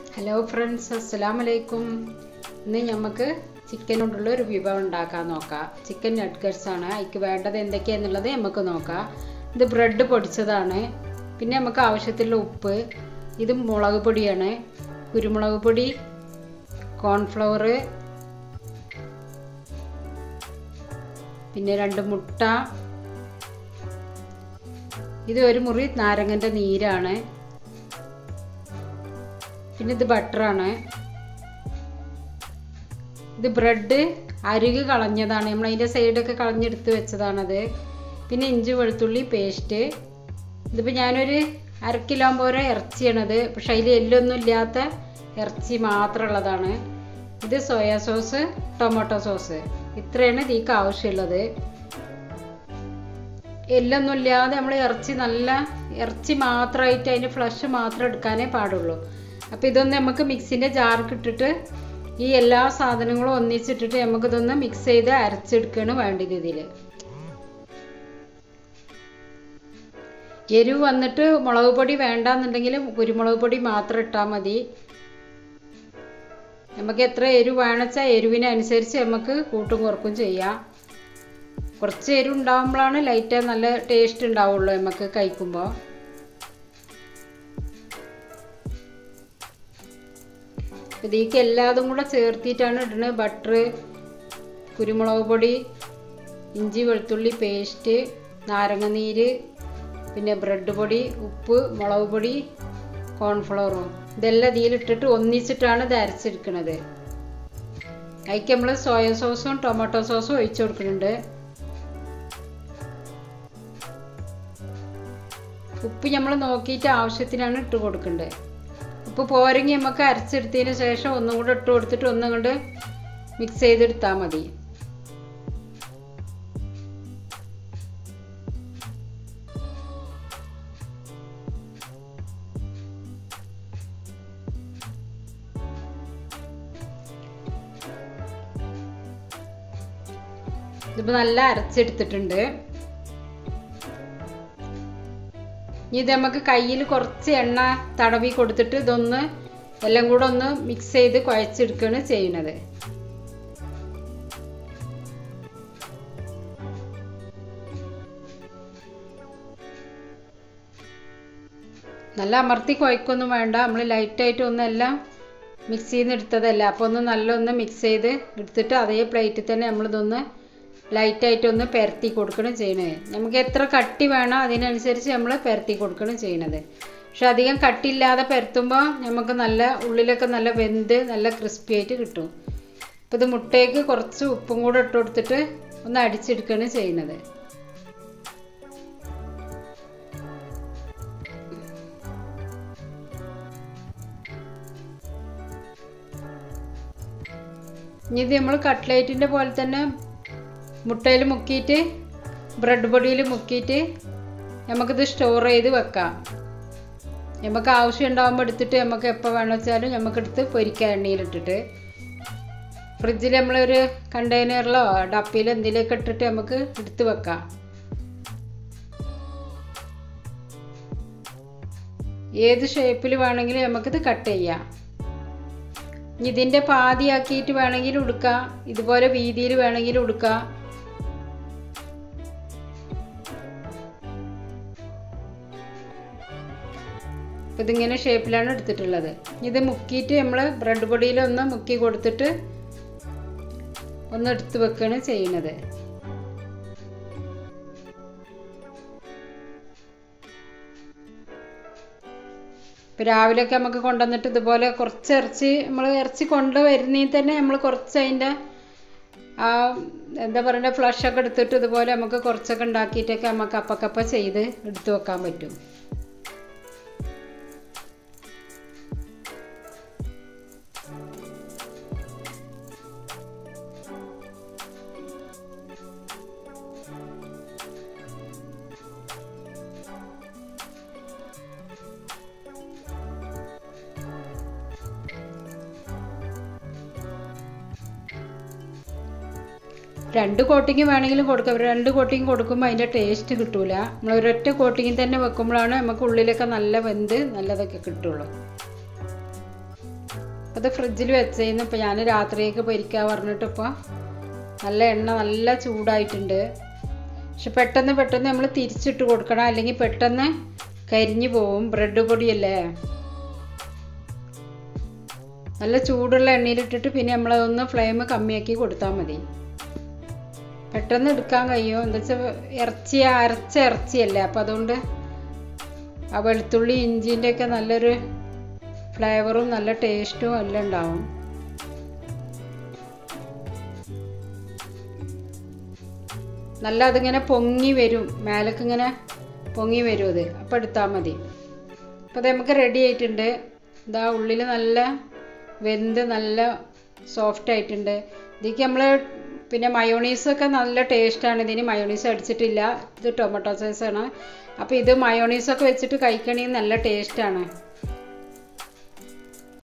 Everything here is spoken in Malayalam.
ഹലോ ഫ്രണ്ട്സ് അസ്സലാം വലൈക്കും ഇന്ന് നമുക്ക് ചിക്കൻ കൊണ്ടുള്ള ഒരു വിഭവം ഉണ്ടാക്കാൻ നോക്കാം ചിക്കൻ നട്ട്കട്സ് ആണ് അതിക്ക് വേണ്ടത് എന്തൊക്കെയാന്നുള്ളത് നമുക്ക് നോക്കാം ഇത് ബ്രെഡ് പൊടിച്ചതാണ് പിന്നെ നമുക്ക് ആവശ്യത്തിലുള്ള ഉപ്പ് ഇത് മുളക് പൊടിയാണ് കുരുമുളക് പൊടി കോൺഫ്ലവർ പിന്നെ രണ്ട് മുട്ട ഇത് ഒരു മുറി നാരങ്ങൻ്റെ നീരാണ് പിന്നെ ഇത് ബട്ടറാണ് ഇത് ബ്രെഡ് അരുക് കളഞ്ഞതാണ് നമ്മൾ അതിൻ്റെ സൈഡൊക്കെ കളഞ്ഞെടുത്ത് വെച്ചതാണത് പിന്നെ ഇഞ്ചി വെളുത്തുള്ളി പേസ്റ്റ് ഇതിപ്പോൾ ഞാനൊരു അര കിലോ പോലെ ഇറച്ചിയാണത് പക്ഷെ അതിൽ എല്ലൊന്നും ഇല്ലാത്ത ഇറച്ചി മാത്രമുള്ളതാണ് ഇത് സോയാ സോസ് ടൊമാറ്റോ സോസ് ഇത്രയാണ് ഇതിക്ക് ആവശ്യമുള്ളത് എല്ലൊന്നും ഇല്ലാതെ നമ്മൾ ഇറച്ചി നല്ല ഇറച്ചി മാത്രമായിട്ട് അതിൻ്റെ ഫ്ലഷ് മാത്രം എടുക്കാനേ പാടുള്ളൂ അപ്പോൾ ഇതൊന്ന് നമുക്ക് മിക്സിൻ്റെ ജാർക്ക് ഇട്ടിട്ട് ഈ എല്ലാ സാധനങ്ങളും ഒന്നിച്ചിട്ടിട്ട് നമുക്കിതൊന്ന് മിക്സ് ചെയ്ത് അരച്ചെടുക്കുകയാണ് വേണ്ടത് ഇതിൽ എരിവ് വന്നിട്ട് മുളക് പൊടി വേണ്ടാന്നുണ്ടെങ്കിൽ കുരുമുളക് പൊടി മാത്രം ഇട്ടാൽ മതി നമുക്ക് എത്ര എരിവ് വേണമെച്ചാൽ എരിവിനനുസരിച്ച് നമുക്ക് കൂട്ടും കുറക്കും ചെയ്യാം കുറച്ച് എരിവ് ഉണ്ടാകുമ്പോഴാണ് ലൈറ്റ് നല്ല ടേസ്റ്റ് ഉണ്ടാവുള്ളൂ നമുക്ക് കഴിക്കുമ്പോൾ ഇതിലേക്ക് എല്ലാതും കൂടെ ചേർത്തിട്ടാണ് ഇടുന്നത് ബട്ടർ കുരുമുളക് പൊടി ഇഞ്ചി വെളുത്തുള്ളി പേസ്റ്റ് നാരങ്ങനീര് പിന്നെ ബ്രെഡ് പൊടി ഉപ്പ് മുളക് പൊടി കോൺഫ്ലവറും ഇതെല്ലാം ഇതിലിട്ടിട്ട് ഒന്നിച്ചിട്ടാണ് ഇത് അരച്ചെടുക്കുന്നത് അതിക്ക് നമ്മൾ സോയ സോസും ടൊമാറ്റോ സോസും ഒഴിച്ചു കൊടുക്കുന്നുണ്ട് ഉപ്പ് നമ്മൾ നോക്കിയിട്ട് ആവശ്യത്തിനാണ് ഇട്ട് കൊടുക്കേണ്ടത് ഉപ്പ് പോരെങ്കിൽ നമുക്ക് അരച്ചെടുത്തതിന് ശേഷം ഒന്നും കൂടെ ഇട്ട് കൊടുത്തിട്ട് ഒന്നും കൊണ്ട് മിക്സ് ചെയ്തെടുത്താൽ മതി ഇതിപ്പോൾ നല്ല അരച്ചെടുത്തിട്ടുണ്ട് ഇനി ഇത് നമുക്ക് കയ്യിൽ കുറച്ച് എണ്ണ തടവി കൊടുത്തിട്ട് ഇതൊന്ന് എല്ലാം കൂടെ ഒന്ന് മിക്സ് ചെയ്ത് കുഴച്ചെടുക്കുകയാണ് ചെയ്യുന്നത് നല്ല അമർത്തി കുഴക്കൊന്നും വേണ്ട നമ്മൾ ലൈറ്റായിട്ട് ഒന്നെല്ലാം മിക്സ് ചെയ്ത് എടുത്തതല്ല അപ്പോൾ ഒന്ന് നല്ല ഒന്ന് മിക്സ് ചെയ്ത് എടുത്തിട്ട് അതേ പ്ലേറ്റിൽ തന്നെ നമ്മളിതൊന്ന് ലൈറ്റായിട്ട് ഒന്ന് പെരത്തി കൊടുക്കണം ചെയ്യണത് നമുക്ക് എത്ര കട്ടി വേണോ അതിനനുസരിച്ച് നമ്മൾ പെരത്തി കൊടുക്കണം ചെയ്യണത് പക്ഷെ അധികം കട്ടിയില്ലാതെ പെരത്തുമ്പോൾ നമുക്ക് നല്ല ഉള്ളിലൊക്കെ നല്ല വെന്ത് നല്ല ക്രിസ്പി ആയിട്ട് കിട്ടും അപ്പോൾ ഇത് മുട്ടയ്ക്ക് കുറച്ച് ഉപ്പും കൂടെ ഇട്ട് കൊടുത്തിട്ട് ഒന്ന് അടിച്ചെടുക്കുകയാണ് ചെയ്യുന്നത് ഇനി ഇത് നമ്മൾ കട്ട്ലേറ്റിൻ്റെ പോലെ തന്നെ മുട്ടയിൽ മുക്കിയിട്ട് ബ്രെഡ് പൊടിയിൽ മുക്കിയിട്ട് നമുക്കിത് സ്റ്റോർ ചെയ്ത് വെക്കാം നമുക്ക് ആവശ്യം ഉണ്ടാകുമ്പോൾ എടുത്തിട്ട് നമുക്ക് എപ്പോൾ വേണമെന്ന് വെച്ചാലും നമുക്കെടുത്ത് പൊരിക്കാം എണ്ണയിലിട്ടിട്ട് ഫ്രിഡ്ജിൽ നമ്മളൊരു കണ്ടെയ്നറിലോ ഡപ്പിയിലോ എന്തെങ്കിലുമൊക്കെ ഇട്ടിട്ട് നമുക്ക് എടുത്ത് വെക്കാം ഏത് ഷേപ്പിൽ വേണമെങ്കിലും നമുക്കിത് കട്ട് ചെയ്യാം ഇതിൻ്റെ പാതിയാക്കിയിട്ട് വേണമെങ്കിൽ ഉടുക്കാം ഇതുപോലെ വീതിയിൽ വേണമെങ്കിൽ ഉടുക്കാം ഇതിങ്ങനെ ഷേപ്പിലാണ് എടുത്തിട്ടുള്ളത് ഇത് മുക്കിയിട്ട് നമ്മൾ ബ്രെഡ് പൊടിയിലൊന്ന് മുക്കി കൊടുത്തിട്ട് ഒന്ന് എടുത്ത് വെക്കുകയാണ് ചെയ്യുന്നത് ഇപ്പോൾ രാവിലെയൊക്കെ നമുക്ക് കൊണ്ടുവന്നിട്ട് ഇതുപോലെ കുറച്ച് ഇറച്ചി നമ്മൾ ഇറച്ചി കൊണ്ടുവരുന്നതിൽ തന്നെ നമ്മൾ കുറച്ച് അതിൻ്റെ ആ എന്താ പറയുക ഫ്ലഷൊക്കെ എടുത്തിട്ട് ഇതുപോലെ നമുക്ക് കുറച്ചൊക്കെ ഉണ്ടാക്കിയിട്ടൊക്കെ നമുക്ക് അപ്പക്കപ്പ ചെയ്ത് എടുത്തു വെക്കാൻ പറ്റും രണ്ട് കോട്ടിങ് വേണമെങ്കിലും കൊടുക്കാം രണ്ട് കോട്ടിങ് കൊടുക്കുമ്പോൾ അതിൻ്റെ ടേസ്റ്റ് കിട്ടൂല നമ്മൾ ഒരൊറ്റ കോട്ടിങ്ങിൽ തന്നെ വെക്കുമ്പോഴാണ് നമുക്ക് ഉള്ളിലൊക്കെ നല്ല വെന്ത് നല്ലതൊക്കെ കിട്ടുള്ളൂ അപ്പോൾ ഇത് ഫ്രിഡ്ജിൽ വെച്ചേന്ന് ഇപ്പോൾ ഞാൻ രാത്രിയൊക്കെ പൊരിക്കാൻ പറഞ്ഞിട്ട് ഇപ്പോൾ നല്ല എണ്ണ നല്ല ചൂടായിട്ടുണ്ട് പക്ഷെ പെട്ടെന്ന് പെട്ടെന്ന് നമ്മൾ തിരിച്ചിട്ട് കൊടുക്കണം അല്ലെങ്കിൽ പെട്ടെന്ന് കരിഞ്ഞു പോവും ബ്രെഡ് പൊടിയല്ലേ നല്ല ചൂടുള്ള എണ്ണയിലിട്ടിട്ട് പിന്നെ നമ്മളതൊന്ന് ഫ്ലെയിം കമ്മിയാക്കി കൊടുത്താൽ മതി പെട്ടെന്ന് എടുക്കാൻ കഴിയും എന്താ വെച്ചാൽ ഇറച്ചി അരച്ച ഇറച്ചിയല്ലേ അപ്പം അതുകൊണ്ട് ആ വെളുത്തുള്ളി ഇഞ്ചിൻ്റെ ഒക്കെ നല്ലൊരു ഫ്ലേവറും നല്ല ടേസ്റ്റും എല്ലാം ഉണ്ടാവും നല്ല അതിങ്ങനെ പൊങ്ങി വരും മേലേക്ക് ഇങ്ങനെ പൊങ്ങി വരും അത് അപ്പം എടുത്താൽ മതി അപ്പോൾ അത് നമുക്ക് റെഡി ആയിട്ടുണ്ട് ഇതാ ഉള്ളിൽ നല്ല വെന്ത് നല്ല സോഫ്റ്റ് ആയിട്ടുണ്ട് ഇതിലേക്ക് നമ്മൾ പിന്നെ മയോണീസൊക്കെ നല്ല ടേസ്റ്റാണ് ഇതിന് മയോണീസ് അടിച്ചിട്ടില്ല ഇത് ടൊമാറ്റോ സോസാണ് അപ്പോൾ ഇത് മയോണീസൊക്കെ വെച്ചിട്ട് കഴിക്കണമെങ്കിൽ നല്ല ടേസ്റ്റാണ്